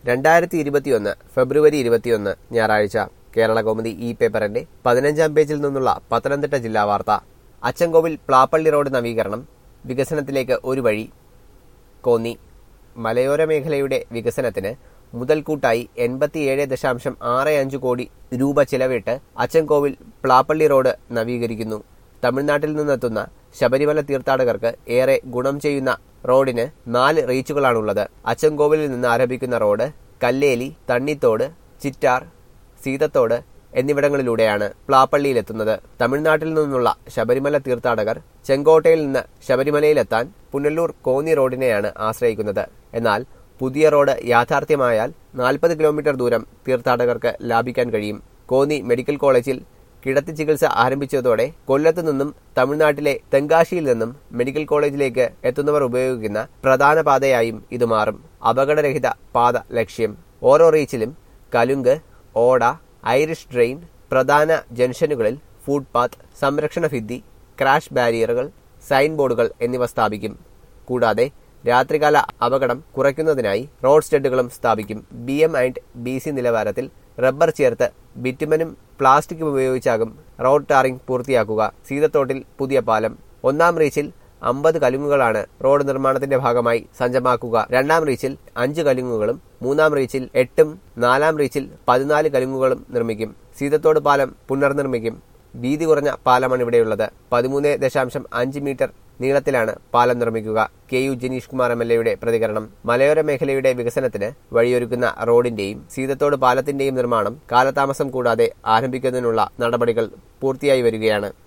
രണ്ടായിരത്തി ഇരുപത്തിയൊന്ന് ഫെബ്രുവരി ഇരുപത്തിയൊന്ന് ഞായറാഴ്ച കേരള കൗമുദി ഈ പേപ്പറിന്റെ പതിനഞ്ചാം പേജിൽ നിന്നുള്ള പത്തനംതിട്ട ജില്ലാ വാർത്ത അച്ചൻകോവിൽ പ്ലാപ്പള്ളി റോഡ് നവീകരണം വികസനത്തിലേക്ക് ഒരു വഴി കോന്നി മലയോര മേഖലയുടെ വികസനത്തിന് മുതൽക്കൂട്ടായി എൺപത്തിയേഴ് ദശാംശം ആറ് അഞ്ച് കോടി രൂപ ചിലവിട്ട് അച്ചൻകോവിൽ പ്ലാപ്പള്ളി റോഡ് നവീകരിക്കുന്നു തമിഴ്നാട്ടിൽ നിന്നെത്തുന്ന ശബരിമല തീർത്ഥാടകർക്ക് ഏറെ ഗുണം ചെയ്യുന്ന റോഡിന് നാല് റീച്ചുകളാണുള്ളത് അച്ചൻകോവിലിൽ നിന്ന് ആരംഭിക്കുന്ന റോഡ് കല്ലേലി തണ്ണിത്തോട് ചിറ്റാർ സീതത്തോട് എന്നിവിടങ്ങളിലൂടെയാണ് പ്ലാപ്പള്ളിയിലെത്തുന്നത് തമിഴ്നാട്ടിൽ നിന്നുള്ള ശബരിമല തീർത്ഥാടകർ ചെങ്കോട്ടയിൽ നിന്ന് ശബരിമലയിലെത്താൻ പുനലൂർ കോന്നി റോഡിനെയാണ് ആശ്രയിക്കുന്നത് എന്നാൽ പുതിയ റോഡ് യാഥാർത്ഥ്യമായാൽ നാൽപ്പത് കിലോമീറ്റർ ദൂരം തീർത്ഥാടകർക്ക് ലാഭിക്കാൻ കഴിയും കോന്നി മെഡിക്കൽ കോളേജിൽ കിടത്തി ചികിത്സ ആരംഭിച്ചതോടെ കൊല്ലത്തു നിന്നും തമിഴ്നാട്ടിലെ തെങ്കാശിയിൽ നിന്നും മെഡിക്കൽ കോളേജിലേക്ക് എത്തുന്നവർ ഉപയോഗിക്കുന്ന പ്രധാന പാതയായും ഇത് മാറും അപകടരഹിത പാത ലക്ഷ്യം ഓരോ റീച്ചിലും കലുങ്ക് ഓട ഐറിഷ് ഡ്രെയിൻ പ്രധാന ജംഗ്ഷനുകളിൽ ഫുട്പാത്ത് സംരക്ഷണ ഭിത്തി ക്രാഷ് ബാരിയറുകൾ സൈൻ ബോർഡുകൾ എന്നിവ സ്ഥാപിക്കും കൂടാതെ രാത്രികാല അപകടം കുറയ്ക്കുന്നതിനായി റോഡ് സ്റ്റഡുകളും സ്ഥാപിക്കും B M and B C നിലവാരത്തിൽ റബ്ബർ ചേർത്ത് ബിറ്റുമനും പ്ലാസ്റ്റിക്കും ഉപയോഗിച്ചാകും റോഡ് ടാറിംഗ് പൂർത്തിയാക്കുക സീതത്തോട്ടിൽ പുതിയ പാലം ഒന്നാം റീച്ചിൽ അമ്പത് കലുങ്ങുകളാണ് റോഡ് നിർമ്മാണത്തിന്റെ ഭാഗമായി സജ്ജമാക്കുക രണ്ടാം റീച്ചിൽ അഞ്ച് കലുങ്ങുകളും മൂന്നാം റീച്ചിൽ എട്ടും നാലാം റീച്ചിൽ പതിനാല് കലുങ്ങുകളും നിർമ്മിക്കും സീതത്തോട് പാലം പുനർനിർമ്മിക്കും വീതി കുറഞ്ഞ പാലമാണ് ഇവിടെയുള്ളത് പതിമൂന്ന് ദശാംശം അഞ്ച് മീറ്റർ നീളത്തിലാണ് പാലം നിർമ്മിക്കുക K U Janeesh Kumar M L എയുടെ പ്രതികരണം മലയോര മേഖലയുടെ വികസനത്തിന് വഴിയൊരുക്കുന്ന റോഡിന്റെയും സീതത്തോട് പാലത്തിന്റെയും നിർമ്മാണം കാലതാമസം കൂടാതെ ആരംഭിക്കുന്നതിനുള്ള നടപടികൾ പൂർത്തിയായി വരികയാണ്